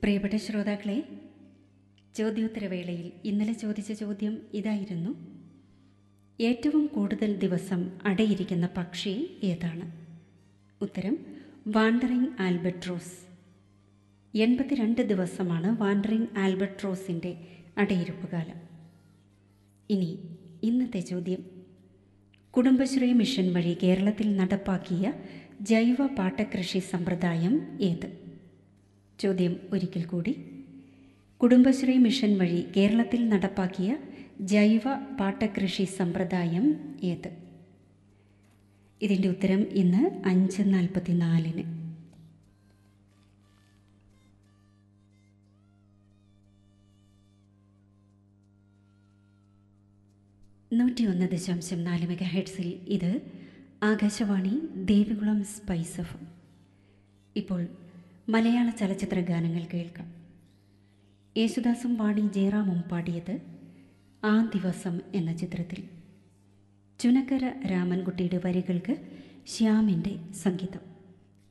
പ്രിയപ്പെട്ട ശ്രോതാക്കളെ ചോദ്യോത്തരവേളയിൽ ഇന്നലെ ചോദിച്ച ചോദ്യം ഇതായിരുന്നു ഏറ്റവും കൂടുതൽ ദിവസം അടയിരിക്കുന്ന പക്ഷി ഏതാണ് ഉത്തരം വാണ്ടറിംഗ് ആൽബട്രോസ് എൺപത്തിരണ്ട് ദിവസമാണ് വാണ്ടറിംഗ് ആൽബട്രോസിൻ്റെ അടയിരിപ്പ് കാലം ഇനി ഇന്നത്തെ ചോദ്യം കുടുംബശ്രീ മിഷൻ വഴി കേരളത്തിൽ നടപ്പാക്കിയ ജൈവ പാട്ടകൃഷി സമ്പ്രദായം ഏത് ചോദ്യം ഒരിക്കൽ കൂടി കുടുംബശ്രീ മിഷൻ വഴി കേരളത്തിൽ നടപ്പാക്കിയ ജൈവ പാട്ടകൃഷി സമ്പ്രദായം ഏത് ഇതിൻ്റെ ഉത്തരം ഇന്ന് അഞ്ച് നാൽപ്പത്തിനാലിന് നൂറ്റി ഒന്ന് ദശാംശം നാല് മെഗാ ഹെഡ്സിൽ ഇത് ആകാശവാണി ദേവികുളം സ്പൈസ് എഫ് ഇപ്പോൾ മലയാള ചലച്ചിത്ര ഗാനങ്ങൾ കേൾക്കാം യേശുദാസും വാണി ജയറാമും പാടിയത് ആ ദിവസം എന്ന ചിത്രത്തിൽ ചുനക്കര രാമൻകുട്ടിയുടെ വരികൾക്ക് ശ്യാമിൻ്റെ സംഗീതം